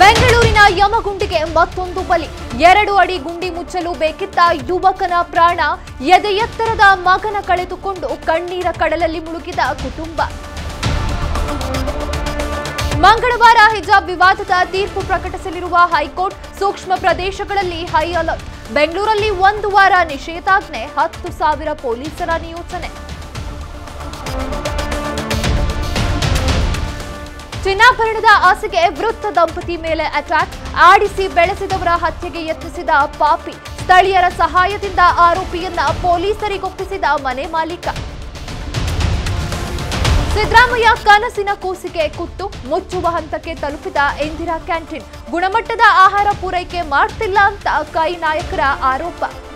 ಬೆಂಗಳೂರಿನ ಯಮಗುಂಡಿಗೆ ಮತ್ತೊಂದು ಬಲಿ ಎರಡು ಅಡಿ ಗುಂಡಿ ಮುಚ್ಚಲು ಬೇಕಿದ್ದ ಯುವಕನ ಪ್ರಾಣ ಎದೆ ಎತ್ತರದ ಮಗನ ಕಳೆದುಕೊಂಡು ಕಣ್ಣೀರ ಕಡಲಲ್ಲಿ ಮುಳುಗಿದ ಕುಟುಂಬ ಮಂಗಳವಾರ ಹಿಜಾಬ್ ವಿವಾದದ ತೀರ್ಪು ಪ್ರಕಟಿಸಲಿರುವ ಹೈಕೋರ್ಟ್ ಸೂಕ್ಷ್ಮ ಪ್ರದೇಶಗಳಲ್ಲಿ ಹೈ ಅಲರ್ಟ್ ಬೆಂಗಳೂರಲ್ಲಿ ಒಂದು ವಾರ ನಿಷೇಧಾಜ್ಞೆ ಹತ್ತು ಸಾವಿರ ಪೊಲೀಸರ ನಿಯೋಜನೆ ಚಿನ್ನಾಭರಣದ ಆಸೆಗೆ ವೃತ್ತ ದಂಪತಿ ಮೇಲೆ ಅಟ್ಯಾಕ್ ಆಡಿಸಿ ಬೆಳೆಸಿದವರ ಹತ್ಯೆಗೆ ಯತ್ನಿಸಿದ ಪಾಪಿ ಸ್ಥಳೀಯರ ಸಹಾಯದಿಂದ ಆರೋಪಿಯನ್ನ ಪೊಲೀಸರಿಗೊಪ್ಪಿಸಿದ ಮನೆ ಮಾಲೀಕ ಸಿದ್ದರಾಮಯ್ಯ ಕನಸಿನ ಕೂಸಿಗೆ ಕುತ್ತು ಮುಚ್ಚುವ ಹಂತಕ್ಕೆ ತಲುಪಿದ ಇಂದಿರಾ ಕ್ಯಾಂಟೀನ್ ಗುಣಮಟ್ಟದ ಆಹಾರ ಪೂರೈಕೆ ಮಾಡ್ತಿಲ್ಲ ಅಂತ ಕೈ ನಾಯಕರ ಆರೋಪ